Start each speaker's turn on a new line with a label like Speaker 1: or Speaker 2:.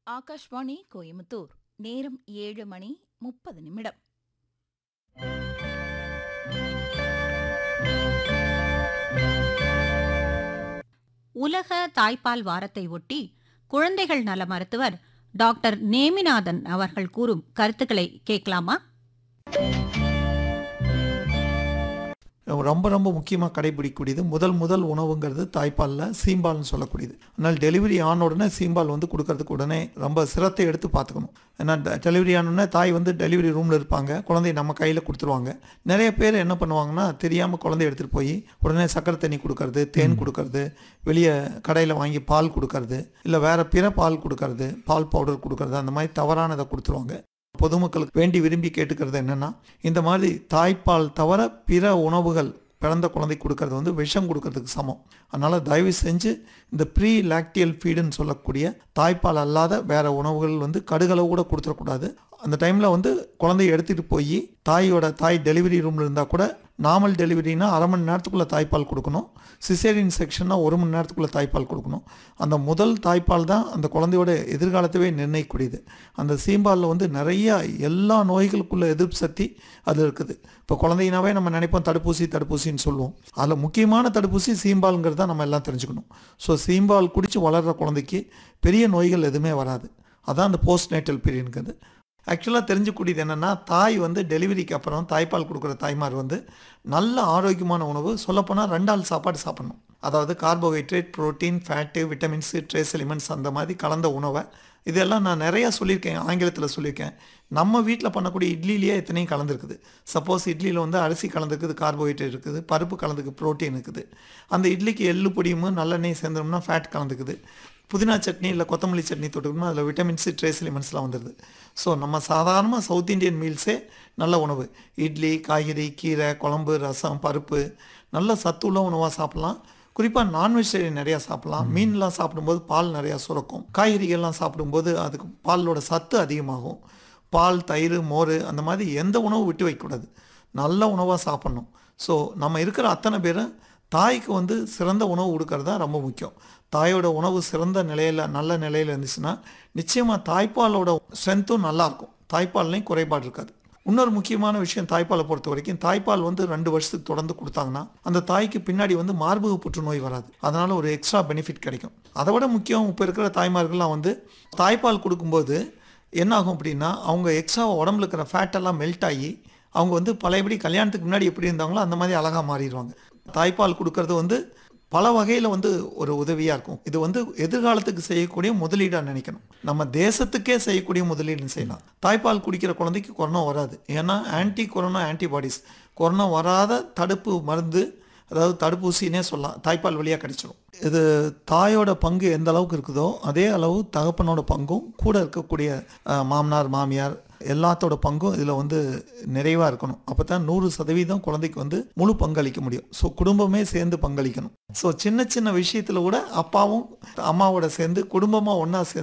Speaker 1: ஆகாஷ்வாணி கோயமுத்தூர் நேரம் ஏழு மணி முப்பது நிமிடம்
Speaker 2: உலக தாய்ப்பால் வாரத்தை ஒட்டி குழந்தைகள் நல மருத்துவர் டாக்டர் நேமிநாதன் அவர்கள் கூறும் கருத்துக்களை கேட்கலாமா
Speaker 3: ரொம்ப ரொம்ப முக்கியமாக கடைபிடிக்கக்கூடியது முதல் முதல் உணவுங்கிறது தாய்ப்பாலில் சீம்பால்னு சொல்லக்கூடியது ஆனால் டெலிவரி ஆன உடனே சீம்பால் வந்து கொடுக்கறதுக்கு உடனே ரொம்ப சிரத்தை எடுத்து பார்த்துக்கணும் ஏன்னா டெலிவரி ஆனோடனே தாய் வந்து டெலிவரி ரூமில் இருப்பாங்க குழந்தைய நம்ம கையில் கொடுத்துருவாங்க நிறைய பேர் என்ன பண்ணுவாங்கன்னா தெரியாமல் குழந்தைய எடுத்துகிட்டு போய் உடனே சக்கரை தண்ணி கொடுக்கறது தேன் கொடுக்கறது வெளியே கடையில் வாங்கி பால் கொடுக்கறது இல்லை வேறு பிற பால் கொடுக்கறது பால் பவுடர் கொடுக்கறது அந்த மாதிரி தவறானதை கொடுத்துருவாங்க பொதுமக்களுக்கு வேண்டி விரும்பி கேட்டுக்கிறது என்னன்னா இந்த மாதிரி தாய்ப்பால் தவிர பிற உணவுகள் பிறந்த குழந்தை கொடுக்கறது வந்து விஷம் கொடுக்கறதுக்கு சமம் அதனால் தயவு செஞ்சு இந்த ப்ரீ லாக்டியல் ஃபீடுன்னு சொல்லக்கூடிய தாய்ப்பால் அல்லாத வேற உணவுகள் வந்து கடுகளவு கூட கொடுத்துடக்கூடாது அந்த டைமில் வந்து குழந்தைய எடுத்துகிட்டு போய் தாயோட தாய் டெலிவரி ரூமில் இருந்தால் கூட நார்மல் டெலிவரினா அரை மணி நேரத்துக்குள்ளே தாய்ப்பால் கொடுக்கணும் சிசேரியன் செக்ஷன்னா ஒரு மணி நேரத்துக்குள்ளே தாய்ப்பால் கொடுக்கணும் அந்த முதல் தாய்ப்பால் தான் அந்த குழந்தையோட எதிர்காலத்தவே நிர்ணயிக்கூடியது அந்த சீம்பாலில் வந்து நிறைய எல்லா நோய்களுக்குள்ள எதிர்ப்பு சக்தி அதில் இருக்குது இப்போ குழந்தைனாவே நம்ம நினைப்போம் தடுப்பூசி தடுப்பூசின்னு சொல்லுவோம் அதில் முக்கியமான தடுப்பூசி சீம்பாலுங்கிறது தான் நம்ம எல்லாம் தெரிஞ்சுக்கணும் ஸோ சீம்பால் குடித்து வளர்கிற குழந்தைக்கு பெரிய நோய்கள் எதுவுமே வராது அதான் அந்த போஸ்ட் நேட்டல் பீரியடுங்கிறது ஆக்சுவலாக தெரிஞ்சக்கூடியது என்னென்னா தாய் வந்து டெலிவரிக்கு அப்புறம் தாய்ப்பால் கொடுக்குற தாய்மார் வந்து நல்ல ஆரோக்கியமான உணவு சொல்லப்போனால் ரெண்டாள் சாப்பாடு சாப்பிடணும் அதாவது carbohydrate protein fat vitamins trace elements அந்த மாதிரி கலந்த உணவை இதெல்லாம் நான் நிறையா சொல்லியிருக்கேன் ஆங்கிலத்தில் சொல்லியிருக்கேன் நம்ம வீட்டில் பண்ணக்கூடிய இட்லிலேயே எத்தனையும் கலந்துருக்குது சப்போஸ் இட்லியில் வந்து அரிசி கலந்துருக்குது கார்போஹைட்ரேட் இருக்குது பருப்பு கலந்துக்கு ப்ரோட்டீன் இருக்குது அந்த இட்லிக்கு எள்ளு பொடியும் நல்லெண்ணெய் சேர்ந்தோம்னா ஃபேட் கலந்துக்குது புதினா சட்னி இல்லை கொத்தமல்லி சட்னி தொட்டுக்கணும்னா அதில் விட்டமின்ஸு ட்ரேஸ் எலிமெண்ட்ஸ்லாம் வந்துடுது ஸோ நம்ம சாதாரணமாக சவுத் இந்தியன் மீல்ஸே நல்ல உணவு இட்லி காய்கறி கீரை குழம்பு ரசம் பருப்பு நல்ல சத்துள்ள உணவாக சாப்பிட்லாம் குறிப்பாக நான்வெஜிடேரியன் நிறையா சாப்பிட்லாம் மீன்லாம் சாப்பிடும்போது பால் நிறையா சுரக்கும் காய்கறிகள்லாம் சாப்பிடும்போது அதுக்கு பாலோட சத்து அதிகமாகும் பால் தயிர் மோர் அந்த மாதிரி எந்த உணவும் விட்டு வைக்கக்கூடாது நல்ல உணவாக சாப்பிட்ணும் ஸோ நம்ம இருக்கிற அத்தனை பேரும் தாய்க்கு வந்து சிறந்த உணவு கொடுக்கறது தான் ரொம்ப முக்கியம் தாயோட உணவு சிறந்த நிலையில் நல்ல நிலையில் இருந்துச்சுன்னா நிச்சயமாக தாய்ப்பாலோட ஸ்ட்ரென்த்தும் நல்லாயிருக்கும் தாய்ப்பால்லையும் குறைபாடு இருக்காது இன்னொரு முக்கியமான விஷயம் தாய்ப்பாலை பொறுத்த வரைக்கும் தாய்ப்பால் வந்து ரெண்டு வருஷத்துக்கு தொடர்ந்து கொடுத்தாங்கன்னா அந்த தாய்க்கு பின்னாடி வந்து மார்பக புற்றுநோய் வராது அதனால ஒரு எக்ஸ்ட்ரா பெனிஃபிட் கிடைக்கும் அதை விட முக்கியம் இப்போ இருக்கிற தாய்மார்கள்லாம் வந்து தாய்ப்பால் கொடுக்கும்போது என்ன ஆகும் அப்படின்னா அவங்க எக்ஸ்ட்ரா உடம்புல இருக்கிற ஃபேட் எல்லாம் மெல்ட் ஆகி அவங்க வந்து பழையபடி கல்யாணத்துக்கு முன்னாடி எப்படி இருந்தாங்களோ அந்த மாதிரி அழகாக மாறிடுவாங்க தாய்ப்பால் கொடுக்கறது வந்து பல வகையில் வந்து ஒரு உதவியாக இருக்கும் இது வந்து எதிர்காலத்துக்கு செய்யக்கூடிய முதலீடாக நினைக்கணும் நம்ம தேசத்துக்கே செய்யக்கூடிய முதலீடுன்னு செய்யலாம் தாய்ப்பால் குடிக்கிற குழந்தைக்கு கொரோனா வராது ஏன்னா ஆன்டி கொரோனா ஆன்டிபாடிஸ் கொரோனா வராத தடுப்பு மருந்து அதாவது தடுப்பூசினே சொல்லலாம் தாய்ப்பால் வழியாக கிடைச்சிடும் இது தாயோட பங்கு எந்த அளவுக்கு இருக்குதோ அதே அளவு தகப்பனோட பங்கும் கூட இருக்கக்கூடிய அஹ், மாமனார் மாமியார் எல்லாத்தோட பங்கும் இதில் வந்து நிறைவாக இருக்கணும் அப்போ தான் நூறு சதவீதம் குழந்தைக்கு வந்து முழு பங்களிக்க முடியும் ஸோ குடும்பமே சேர்ந்து பங்களிக்கணும் ஸோ சின்ன சின்ன விஷயத்தில் கூட அப்பாவும் அம்மாவோட சேர்ந்து குடும்பமாக ஒன்றா சேர்ந்து